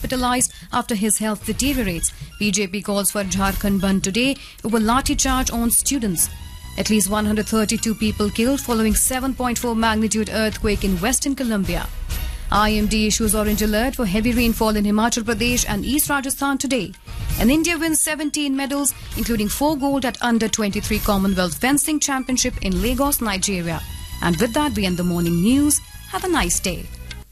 hospitalized after his health deteriorates. BJP calls for Jharkhand Band today over lathi charge on students. At least 132 people killed following 7.4 magnitude earthquake in Western Colombia. IMD issues orange alert for heavy rainfall in Himachal Pradesh and East Rajasthan today. And India wins 17 medals, including 4 gold at Under 23 Commonwealth Fencing Championship in Lagos, Nigeria. And with that, we end the morning news. Have a nice day.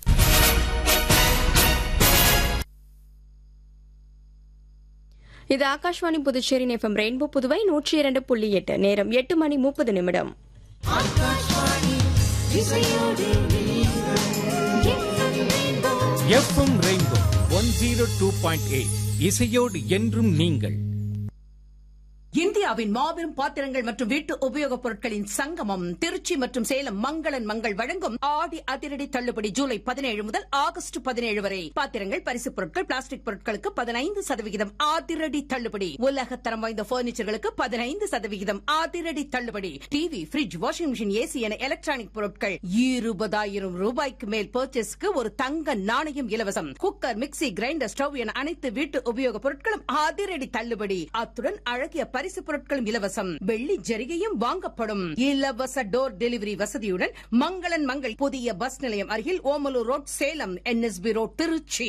இது Akashvani Puducherry FM rainbow Puduvai நூற்றி இரண்டு புள்ளி எட்டு நேரம் எட்டு மணி முப்பது நிமிடம் FM rainbow one zero two point eight இசையோடு என்றும் நீங்கள் இந்தியாவின் மாபெரும் பாத்திரங்கள் மற்றும் வீட்டு உபயோகப் பொருட்களின் சங்கமம் திருச்சி மற்றும் சேலம் மங்களன் மங்கள் வழங்கும் ஆடி அதிரடி தள்ளுபடி ஜூலை பதினேழு முதல் ஆகஸ்ட் பதினேழு வரை பாத்திரங்கள் பரிசுப் பொருட்கள் பிளாஸ்டிக் பொருட்களுக்கு பதினைந்து சதவிகிதம் அதிரடி தள்ளுபடி உலகத்தரம் வாய்ந்த பர்னிச்சர்களுக்கு பதினைந்து சதவிகிதம் அதிரடி தள்ளுபடி TV fridge washing machine AC என எலக்ட்ரானிக் பொருட்கள் இருபதாயிரம் ரூபாய்க்கு மேல் பர்ச்சேஸ்க்கு ஒரு தங்க நாணயம் இலவசம் குக்கர் மிக்ஸி கிரைண்டர் ஸ்டவ் என அனைத்து வீட்டு உபயோகப் பொருட்களும் அதிரடி தள்ளுபடி அத்துடன் அழகிய பரிசு பொருட்களும் இலவசம் வெள்ளி ஜரிகையும் வாங்கப்படும் இலவச டோர் டெலிவரி வசதியுடன் மங்களன் மங்கள் புதிய பஸ் நிலையம் அருகில் Omalur road Salem NSP road Trichy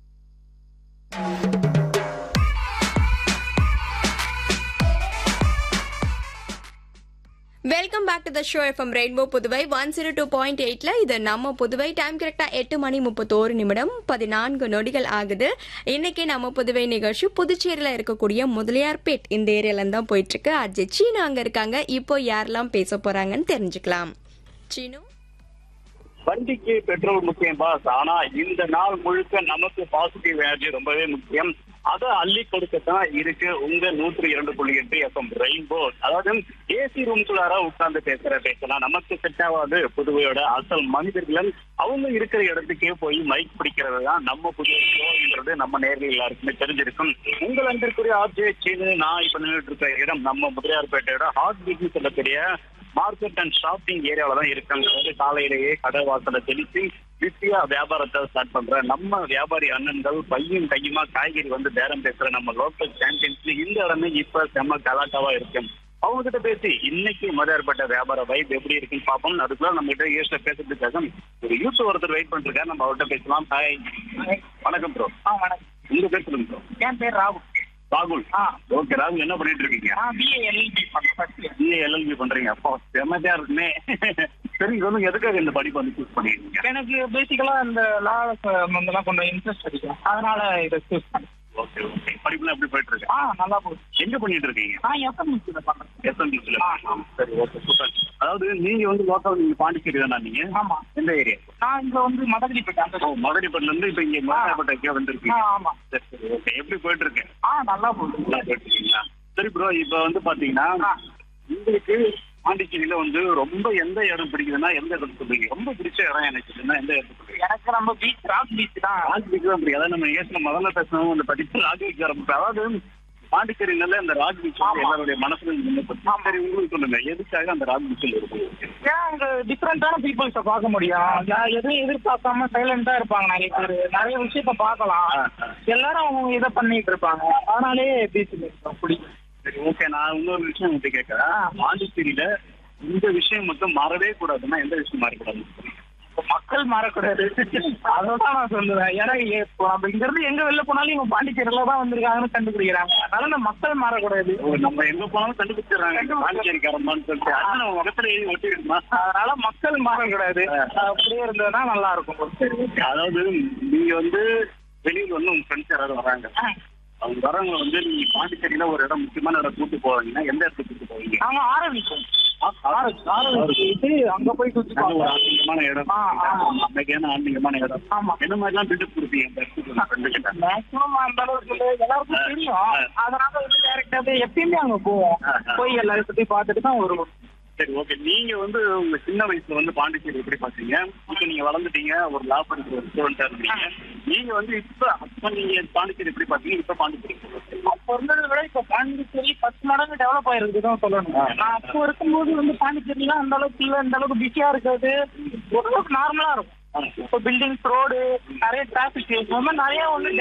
welcome back to the show FM rainbow Puduvai one zero two point எயிட்ல இது நம்ம புதுவை டைம் கரெக்டா எட்டு மணி முப்பத்தோரு நிமிடம் பதினான்கு நொடிகள் ஆகுது இன்னைக்கு நம்ம புதுவை நிகழ்ச்சி புதுச்சேரியில இருக்கக்கூடிய முதலியார்பேட் இந்த ஏரியால தான் போயிட்டு இருக்கு அஜய் சீனு அங்க இருக்காங்க இப்போ யாரெல்லாம் பேச போறாங்கன்னு தெரிஞ்சுக்கலாம் சீனு வண்டிக்கு பெட்ரோல் முக்கியம் பாஸ் ஆனா இந்த நாள் முழுக்க நமக்கு பாசிட்டிவ் எனர்ஜி ரொம்பவே முக்கியம் அதை அள்ளி கொடுக்கத்தான் இருக்கு உங்க நூற்றி இரண்டு புள்ளி எட்டு எஃப்எம் ரெயின்போ அதாவது ஏசி ரூம்குள்ளார உட்கார்ந்து பேசுற பேசலாம் நமக்கு செட் ஆகாது புதுவையோட அசல் மனிதர்கள் அவங்க இருக்கிற இடத்துக்கே போய் மைக் பிடிக்கிறது தான் நம்ம புதிய ஷோன்றது நம்ம நேரில் எல்லாருக்குமே தெரிஞ்சிருக்கும் உங்கள் அன்பிற்குரிய ஆர்ஜே சீனு நான் இப்ப நின்றுட்டு இருக்க இடம் நம்ம முதலியார்பேட்டையோட ஹாட் பீட்னு சொல்லக்கூடிய மார்க்கெட் அண்ட் ஷாப்பிங் ஏரியாவில தான் இருக்காங்க அதாவது காலையிலேயே கடை வாசலை தெளிச்சு பிஸியா வியாபாரத்தை ஸ்டார்ட் பண்ற நம்ம வியாபாரி அண்ணன்கள் பையன் கையுமா காய்கறி வந்து பேரம் பேசுற நம்ம லோக்கல் சாம்பியன்ஸ் இந்த இடமே இப்ப செம்ம கலாட்டாவா இருக்கு அவங்க கிட்ட பேசி இன்னைக்கு மதுரைப்பட்ட வியாபார வைப் எப்படி இருக்குன்னு பார்ப்போம் அதுக்குள்ள நம்ம கிட்ட யூஸ்ல பேசுறதுக்காக ஒரு யூத் ஒருத்தர் வெயிட் பண்ணிருக்காரு நம்ம அவர்கிட்ட பேசலாம் ஹாய் வணக்கம் ப்ரோ வணக்கம் உங்க பேர் சொல்லுங்க ப்ரோ என் பேர் ராகுல் ராகுல் ஆ. ஓகே ராகுல் என்ன பண்ணிட்டு இருக்கீங்க நான் பிஏ எல்எல்பி பண்ணேன் ஃபர்ஸ்ட் இயர் பிஏ எல்எல்பி பண்றீங்க அப்போ செம்மதியா இருக்குமே சரி சொல்லுங்க எதுக்காக இந்த படிப்பு வந்து சூஸ் பண்ணிருக்கீங்க எனக்கு பேசிக்கலா இந்த லா இதெல்லாம் கொஞ்சம் இன்ட்ரெஸ்ட் அதிகம் அதனால இதை சூஸ் பண்ணேன் ஓகே ஓகே படிப்புலாம் எப்படி போயிட்டு இருக்கு ஆ நல்லா போகுது எங்க பண்ணிட்டு இருக்கீங்க நான் எஸ்எம்எஸ்சியில் பண்ணேன் எஸ்எம்பிசில ஆ, ஆ. சரி ஓகே சூப்பர் அதாவது நீங்க வந்து லோக்கல் நீங்க பாண்டிச்சேரி தானா நீங்க ஆமா எந்த ஏரியா நான் இங்க வந்து மதகரி போயிட்டேன் அந்த ஓ மதுரைப்பட்டில இருந்து இப்ப இங்க மதுரைப்பட்ட ஆ, வந்திருக்கீங்க ஆமா சரி சரி ஓகே எப்படி போயிட்டு இருக்கு ஆ நல்லா போகுது நல்லா போயிட்டு இருக்கீங்களா சரி ப்ரோ இப்ப வந்து பாத்தீங்கன்னா ஆ. உங்களுக்கு பாண்டிச்சேரியில வந்து ரொம்ப எந்த இடம் பிடிக்குதுன்னா எந்த இடம் சொல்றீங்க ரொம்ப பிடிச்ச இடம் எனக்கு இருக்குன்னா எந்த இடம் சொல்றீங்க எனக்கு நம்ம பீச் ராக் பீச் தான் ராக் பீச் தான் பிடிக்கும் அதாவது நம்ம ஏற்கனவே முதல்ல பேசணும் அந்த படிப்பு ராக் பீச் ஆரம்பிச்சு அதாவது பாண்டிச்சேரினால அந்த ராக் பீச் வந்து ஆமா. எல்லாருடைய மனசுல நின்னுச்சு. சரி உங்களுக்கு சொல்லுங்க எதுக்காக அந்த ராக் பீச்சில் இருக்கு ஏன்னா அங்க டிஃப்ரெண்டான பீப்புள்ஸை பார்க்க முடியும் யா- எதுவும் எதிர்பார்க்காம சைலண்டா இருப்பாங்க நிறைய பேர் நிறைய விஷயத்த பார்க்கலாம் ஆ, ஆ. எல்லாரும் அவங்க இதை பண்ணிட்டு இருப்பாங்க அதனாலே பீச் பிடிக்கும் சரி ஓகே நான் இன்னொரு விஷயம் உங்கள்கிட்ட கேட்கறேன் பாண்டிச்சேரியில இந்த விஷயம் மட்டும் மாறவே கூடாதுன்னா எந்த விஷயம் மாறக்கூடாது இப்ப மக்கள் மாறக்கூடாது அதான் நான் சொல்லுவேன் ஏன்னா இப்போ நம்ம இங்க இருந்து எங்க வெளில போனாலும் இவங்க பாண்டிச்சேரியில தான் வந்திருக்காங்கன்னு கண்டுபிடிக்கிறாங்க அதனால இந்த மக்கள் மாறக்கூடாது ஓ, நம்ம எங்க போனாலும் கண்டுபிடிச்சிடுறாங்க பாண்டிச்சேரிக்காரம்மான்னு சொல்லிட்டு அது நம்ம முகத்துல எழுதி ஒட்டிடுமா அதனால மக்கள் மாறக்கூடாது அப்படியே இருந்ததுன்னா நல்லா இருக்கும் சரி அதாவது நீங்க வந்து வெளியில வந்து உங்க ஃப்ரெண்ட்ஸ் யாராவது வராங்க அவங்க வரவங்க வந்து நீங்க பாண்டிச்சேரியில ஒரு இடம் முக்கியமான இடம் கூட்டு போவீங்கன்னா எந்த இடத்துக்கு கூட்டு போவீங்க நாங்க ஆரம்பிச்சோம் ஆரம்பிச்சுட்டு அங்க போய் சுத்தி அது ஒரு பார்ப்போம் ஆன்மீகமான இடம் ஆ, ஆமா. அன்னைக்கான ஆன்மீகமான இடம் ஆமா. என்ன மாதிரிலாம் பில்டப் கொடுப்பீங்க அந்த இடத்துக்கு உங்க friend கிட்ட மேக்ஸிமம் அந்த அளவுக்கு இல்லை. எல்லாருக்கும் தெரியும் ஆ. அதனால வந்து டேரக்டா எப்பயுமே அங்க போவோம் ஆ, ஆ. போய் எல்லாரும் சுத்தி பார்த்துட்டு தான் வருவோம் சரி ஓகே நீங்க வந்து உங்க சின்ன வயசுல வந்து பாண்டிச்சேரி எப்படி பாத்தீங்க இப்ப நீங்க வளர்ந்துட்டீங்க ஒரு லா படிக்கிற ஒரு ஸ்டூடெண்டா இருந்தீங்க நீங்க வந்து இப்ப அப்ப நீங்க பாண்டிச்சேரி எப்படி பாத்தீங்க இப்ப பாண்டிச்சேரி எப்படி பாத்தீங்க? அப்ப இருந்ததை விட இப்ப பாண்டிச்சேரி பத்து மடங்கு டெவலப் ஆயிருக்கு தான் சொல்லணும் நான் அப்போ இருக்கும்போது வந்து பாண்டிச்சேரிலாம் அந்த அளவுக்கு இல்ல இந்த அளவுக்கு பிஸியா இருக்காது ஓரளவுக்கு நார்மலா இருக்கும் இப்போ பில்டிங்ஸ் ரோடு நிறைய டிராபிக் நிறைய வந்து